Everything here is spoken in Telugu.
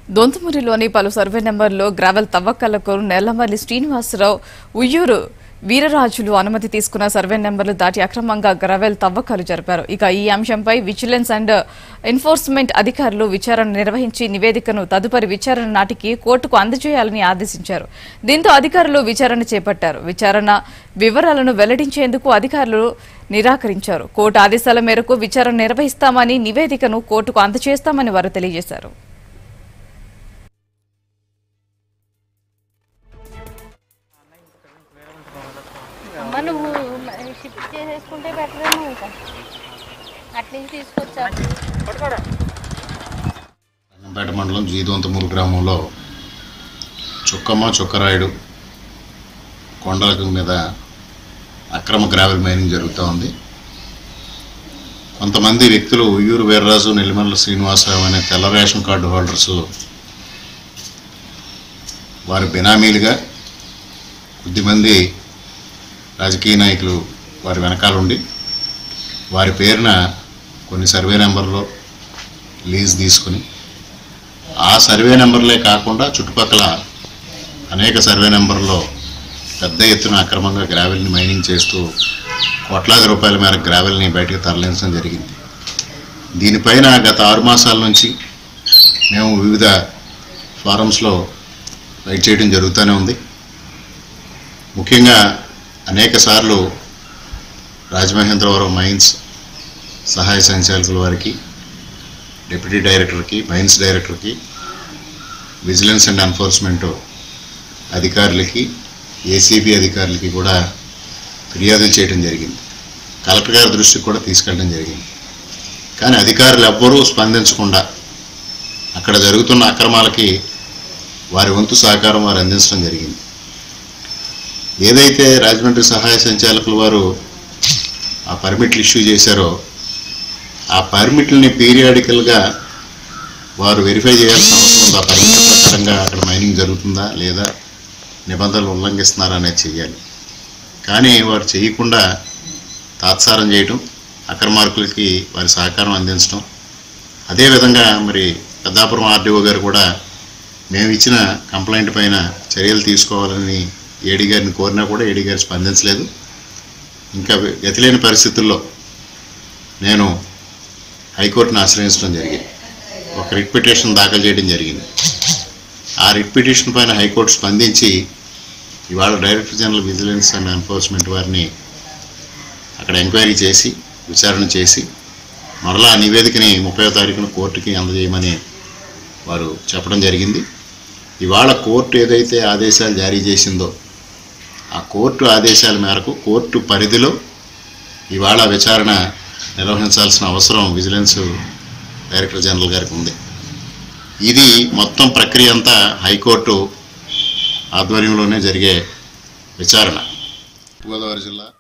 దొంతమూరిలోని పలు సర్వే నెంబర్లో గ్రావెల్ తవ్వకాలకు నెల్లమల్లి శ్రీనివాసరావు ఉయ్యూరు వీరరాజులు అనుమతి తీసుకున్న సర్వే నెంబర్లు దాటి అక్రమంగా గ్రావెల్ తవ్వకాలు జరిపారు ఇక ఈ అంశంపై విజిలెన్స్ అండ్ ఎన్ఫోర్స్మెంట్ అధికారులు విచారణ నిర్వహించి నివేదికను తదుపరి విచారణ నాటికి కోర్టుకు అందజేయాలని ఆదేశించారు దీంతో అధికారులు విచారణ చేపట్టారు విచారణ వివరాలను వెల్లడించేందుకు అధికారులు నిరాకరించారు కోర్టు ఆదేశాల మేరకు విచారణ నిర్వహిస్తామని నివేదికను కోర్టుకు అందజేస్తామని వారు తెలియజేశారు అమ్మ నువ్వు షిఫ్ట్ చేసేసుకుంటే బెటరేమో ఇంకా అట్నుంచి తీసుకొచ్చా రంగంపేట మండలం జీదొంతమూరు గ్రామంలో చుక్కమ్మ చుక్కరాయుడు కొండల మీద అక్రమ గ్రావెల్ మైనింగ్ జరుగుతూ ఉంది కొంతమంది వ్యక్తులు ఉయ్యూరు వీర్రాజు నెల్లిమల్ల శ్రీనివాసరావు అనే తెల్ల రేషన్ కార్డు హోల్డర్స్ వారి బినామీలుగా కొద్దిమంది రాజకీయ నాయకులు వారి వెనకాల ఉండి వారి పేరున కొన్ని సర్వే నెంబర్లో లీజ్ తీసుకుని ఆ సర్వే నెంబర్లే కాకుండా చుట్టుపక్కల అనేక సర్వే నెంబర్లో పెద్ద ఎత్తున అక్రమంగా గ్రావెల్ని మైనింగ్ చేస్తూ కోట్లాది రూపాయల మేర గ్రావెల్ని బయటకు తరలించడం జరిగింది దీనిపైన గత ఆరు మాసాల నుంచి మేము వివిధ ఫారమ్స్లో రైడ్ చేయడం జరుగుతూనే ఉంది ముఖ్యంగా అనేక సార్లు రాజమహేంద్రవరం మైన్స్ సహాయ సంచాలకుల వారికి డిప్యూటీ డైరెక్టర్కి మైన్స్ డైరెక్టర్కి విజిలెన్స్ అండ్ ఎన్ఫోర్స్మెంట్ అధికారులకి ఏసీబీ అధికారులకి కూడా ఫిర్యాదులు చేయడం జరిగింది కలెక్టర్ గారి దృష్టికి కూడా తీసుకెళ్ళడం జరిగింది కానీ అధికారులు ఎవ్వరూ స్పందించకుండా అక్కడ జరుగుతున్న అక్రమాలకి వారి వంతు సహకారం వారు అందించడం జరిగింది ఏదైతే రాజమండ్రి సహాయ సంచాలకుల వారు ఆ పర్మిట్లు ఇష్యూ చేశారో ఆ పర్మిట్లని పీరియాడికల్గా వారు వెరిఫై చేయాల్సిన అవసరం ఉంది ఆ పర్మిట్ ప్రకారంగా అక్కడ మైనింగ్ జరుగుతుందా లేదా నిబంధనలు ఉల్లంఘిస్తున్నారా అనేది చేయాలి కానీ వారు చేయకుండా తాత్సారం చేయటం అక్రమార్కులకి వారి సహకారం అందించడం అదేవిధంగా మరి పెద్దాపురం ఆర్డీఓ గారు కూడా మేము ఇచ్చిన కంప్లైంట్ పైన చర్యలు తీసుకోవాలని ఏడీ గారిని కోరినా కూడా ఏడీ గారు స్పందించలేదు ఇంకా గతిలేని పరిస్థితుల్లో నేను హైకోర్టును ఆశ్రయించడం జరిగింది ఒక రిట్ పిటిషన్ దాఖలు చేయడం జరిగింది ఆ రిట్ పిటిషన్ పైన హైకోర్టు స్పందించి ఇవాళ director general vigilance and enforcement వారిని అక్కడ ఎంక్వైరీ చేసి విచారణ చేసి మరలా ఆ నివేదికని ముప్పై తారీఖున కోర్టుకి అందజేయమని వారు చెప్పడం జరిగింది ఇవాళ కోర్టు ఏదైతే ఆదేశాలు జారీ చేసిందో ఆ కోర్టు ఆదేశాల మేరకు కోర్టు పరిధిలో ఇవాళ విచారణ నిర్వహించాల్సిన అవసరం విజిలెన్స్ డైరెక్టర్ జనరల్ గారికి ఉంది ఇది మొత్తం ప్రక్రియ అంతా హైకోర్టు ఆధ్వర్యంలోనే జరిగే విచారణ గోదావరి జిల్లా